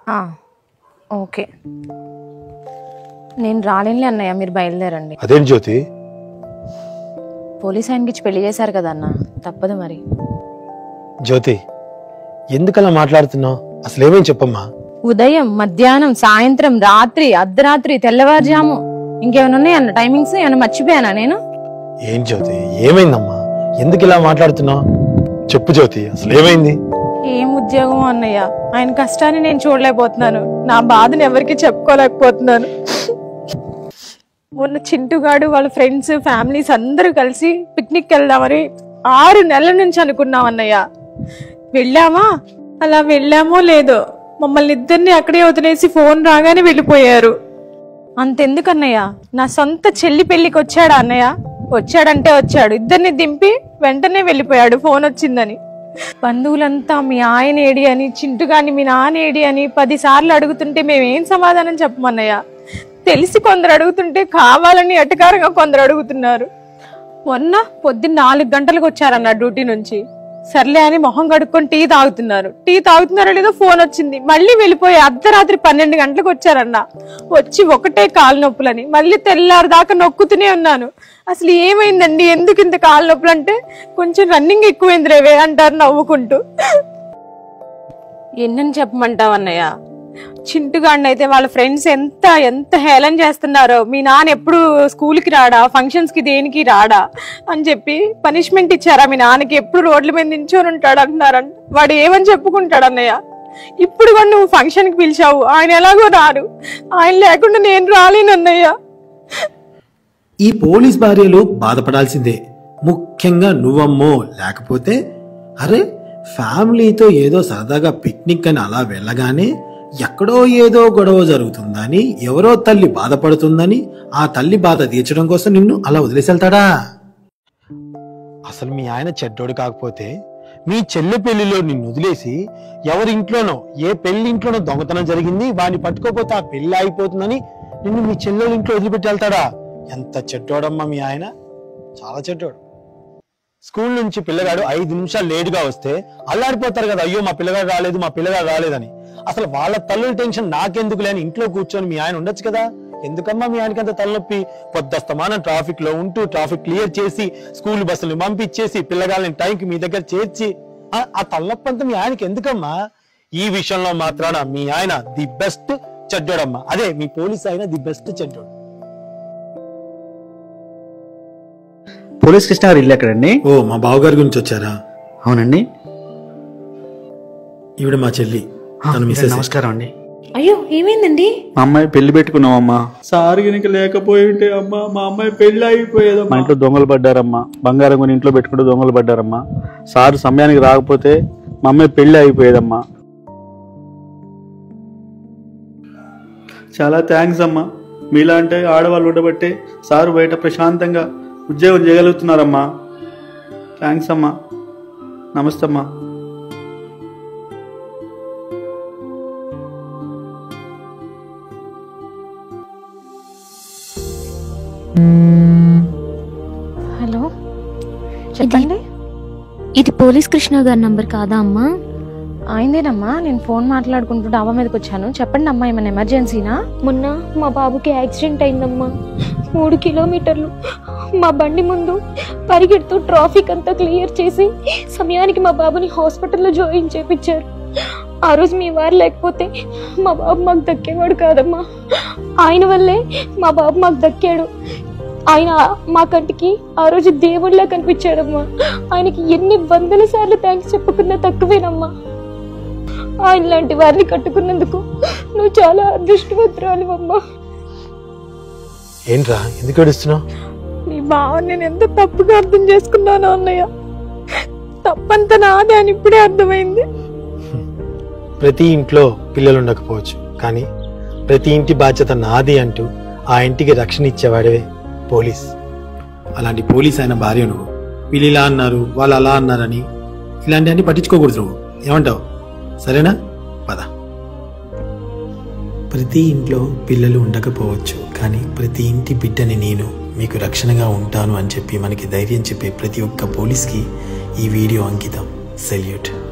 ఆ, ఓకే నేను రాలేనులే అన్నయ్య మీరు బయలుదేరండి అదేం జ్యోతి పోలీస్ ఆయనకి ఇచ్చి పెళ్లి చేశారు కదా అన్న తప్పదు మరి జ్యోతి ఎందుకలా మాట్లాడుతున్నావు అసలు ఏమేం చెప్పమ్మా ఉదయం మధ్యాహ్నం సాయంత్రం రాత్రి అర్ధరాత్రి తెల్లవారుజాము ఇంకేమైనా ఉన్నాయా అన్న టైమింగ్స్ ఏమైనా మర్చిపోయానా నేను ఏం జ్యోతి ఏమైందమ్మా ఎందుకు ఇలా మాట్లాడుతున్నావు చెప్పు జ్యోతి అసలు ఏమైంది ఏం ఉద్యోగం అన్నయ్య ఆయన కష్టాన్ని నేను చూడలేకపోతున్నాను నా బాధను ఎవరికి చెప్పుకోలేకపోతున్నాను మొన్న చింటుగాడు వాళ్ళ ఫ్రెండ్స్ ఫ్యామిలీస్ అందరూ కలిసి పిక్నిక్ వెళ్దామని ఆరు నెలల నుంచి అనుకున్నాం అన్నయ్య వెళ్ళామా అలా వెళ్ళామో లేదో మమ్మల్ని ఇద్దరిని అక్కడే వదిలేసి ఫోన్ రాగానే వెళ్ళిపోయారు అంతెందుకు అన్నయ్య నా సొంత చెల్లి పెళ్లికి వచ్చాడా అన్నయ్య వచ్చాడంటే వచ్చాడు ఇద్దరిని దింపి వెంటనే వెళ్ళిపోయాడు ఫోన్ వచ్చిందని బంధువులంతా మీ ఆయన ఏడి అని చింటుగాని మీ నాన్న ఏడి అని పది సార్లు అడుగుతుంటే మేమేం సమాధానం చెప్పమన్నయ్య తెలిసి కొందరు అడుగుతుంటే కావాలని ఎటకారంగా కొందరు అడుగుతున్నారు మొన్న పొద్దున్న నాలుగు గంటలకు వచ్చారన్న డ్యూటీ నుంచి సర్లే అని మొహం కడుక్కొని టీ తాగుతున్నారు టీ తాగుతున్నారో లేదో ఫోన్ వచ్చింది మళ్ళీ వెళ్ళిపోయి అర్ధరాత్రి పన్నెండు గంటలకు వచ్చారన్న వచ్చి ఒకటే కాలు నొప్పులని మళ్ళీ తెల్లారు దాకా నొక్కుతూనే ఉన్నాను అసలు ఏమైందండి ఎందుకు ఇంత కాలు నొప్పులు అంటే కొంచెం రన్నింగ్ ఎక్కువైంది రేవే అంటారు నవ్వుకుంటూ ఎన్నని చెప్పమంటావు అన్నయ్య చింటుగాడిని అయితే వాళ్ళ ఫ్రెండ్స్ ఎంత ఎంత హేళన చేస్తున్నారో మీ నాన్న ఎప్పుడు స్కూల్కి రాడా ఫంక్షన్స్ కి దేనికి రాడా అని చెప్పి పనిష్మెంట్ ఇచ్చారా మీ నాన్నకి ఎప్పుడు రోడ్ల మీద నించొని ఉంటాడు అంటున్నారంట వాడు ఏమని చెప్పుకుంటాడు అన్నయ్య ఇప్పుడు కూడా నువ్వు ఫంక్షన్ కి పిలిచావు ఆయన ఎలాగో రారు ఆయన లేకుండా నేను రాలేను అన్నయ్య ఈ పోలీస్ భార్యలు బాధపడాల్సిందే ముఖ్యంగా నువ్వమ్మో లేకపోతే అరే ఫ్యామిలీతో ఏదో సరదాగా పిక్నిక్ అని అలా వెళ్ళగానే ఎక్కడో ఏదో గొడవ జరుగుతుందని ఎవరో తల్లి బాధపడుతుందని ఆ తల్లి బాధ తీర్చడం కోసం నిన్ను అలా వదిలేసి వెళ్తాడా అసలు మీ ఆయన చెడ్డోడు కాకపోతే మీ చెల్లి పెళ్లిలో నిన్ను వదిలేసి ఎవరి ఇంట్లోనో ఏ పెళ్లి ఇంట్లోనో దొంగతనం జరిగింది వాడిని పట్టుకోపోతే ఆ పెళ్లి ఆగిపోతుందని నిన్ను మీ చెల్లెల ఇంట్లో వదిలిపెట్టి వెళ్తాడా ఎంత చెడ్డోడమ్మా మీ ఆయన చాలా చెడ్డోడు స్కూల్ నుంచి పిల్లగాడు ఐదు నిమిషాలు లేటుగా వస్తే అల్లాడిపోతారు కదా అయ్యో మా పిల్లగాడు రాలేదు మా పిల్లగాడు రాలేదని అసలు వాళ్ళ తల్లుల టెన్షన్ నాకెందుకు లేని ఇంట్లో కూర్చొని మీ ఆయన ఉండొచ్చు కదా ఎందుకమ్మా మీ ఆయనకి అంత తలనొప్పి పొద్దస్తమానం ట్రాఫిక్ లో ఉంటూ ట్రాఫిక్ క్లియర్ చేసి స్కూల్ బస్సులు పంపించేసి పిల్లగాళ్ళని టైంకి మీ దగ్గర చేర్చి ఆ- ఆ తలనొప్పి అంతా మీ ఆయనకి ఎందుకమ్మా ఈ విషయంలో మాత్రాన మీ ఆయన ది బెస్ట్ చెడ్డోడమ్మా అదే మీ పోలీస్ ఆయన ది బెస్ట్ చెడ్డోడు పోలీస్ కృష్ణ గారు ఇల్లు ఎక్కడండి ఓ మా బావగారి గురించి వచ్చారా అవునండి ఈవిడ మా చెల్లి తన మిస్సెస్ నమస్కారం అండి అయ్యో ఏమైందండి మా అమ్మాయి పెళ్లి పెట్టుకున్నామమ్మా సార్ కనుక లేకపోయి ఉంటే అమ్మా మా అమ్మాయి పెళ్లి అయిపోయేదమ్మా మా ఇంట్లో దొంగలు పడ్డారమ్మా బంగారం కొని ఇంట్లో పెట్టుకుంటే దొంగలు పడ్డారమ్మా సార్ సమయానికి రాకపోతే మా అమ్మాయి పెళ్లి అయిపోయేదమ్మా చాలా థ్యాంక్స్ అమ్మా మీలాంటి ఆడవాళ్ళు ఉండబట్టే సారు బయట ప్రశాంతంగా ఉద్యోగం చేయగలుగుతున్నారమ్మా థ్యాంక్స్ అమ్మా నమస్తే అమ్మా హలో చెప్పండి ఇది పోలీస్ కృష్ణ గారి నంబర్ కాదా అమ్మా ఆయనేనమ్మా నేను ఫోన్ మాట్లాడుకుంటూ డాబా మీదకి వచ్చాను చెప్పండి అమ్మా ఏమైనా ఎమర్జెన్సీనా మొన్న మా బాబుకి యాక్సిడెంట్ అయిందమ్మా మూడు కిలోమీటర్లు మా బండి ముందు పరిగెడుతూ ట్రాఫిక్ అంతా క్లియర్ చేసి సమయానికి మా బాబుని హాస్పిటల్లో జాయిన్ చేపించారు ఆ రోజు మీ వారు లేకపోతే మా బాబు మాకు దక్కేవాడు కాదమ్మా ఆయన వల్లే మా బాబు మాకు దక్కాడు ఆయన మా కంటికి ఆ రోజు దేవుళ్ళ కనిపించాడమ్మా ఆయనకి ఎన్ని వందల సార్లు థ్యాంక్స్ చెప్పుకున్నా తక్కువేనమ్మా ఆయన లాంటి వారిని కట్టుకున్నందుకు నువ్వు చాలా అదృష్టవంతురాలు అమ్మా ఏంట్రా ఎందుకు ఏడుస్తున్నావు నీ భావం నేను ఎంత తప్పుగా అర్థం చేసుకున్నాను అన్నయ్య తప్పంతా నాదే అని ఇప్పుడే అర్థమైంది ప్రతి ఇంట్లో పిల్లలు ఉండకపోవచ్చు కానీ ప్రతి ఇంటి బాధ్యత నాది అంటూ ఆ ఇంటికి రక్షణ ఇచ్చేవాడే పోలీస్ అలాంటి పోలీస్ అయిన భార్య నువ్వు వీళ్ళు ఇలా అన్నారు వాళ్ళు అలా అన్నారని ఇలాంటివన్నీ పట్టించుకోకూడదు నువ్వు ఏమంటావు సరేనా పద ప్రతి ఇంట్లో పిల్లలు ఉండకపోవచ్చు కానీ ప్రతి ఇంటి బిడ్డని నేను మీకు రక్షణగా ఉంటాను అని చెప్పి మనకి ధైర్యం చెప్పే ప్రతి ఒక్క పోలీస్కి ఈ వీడియో అంకితం సెల్యూట్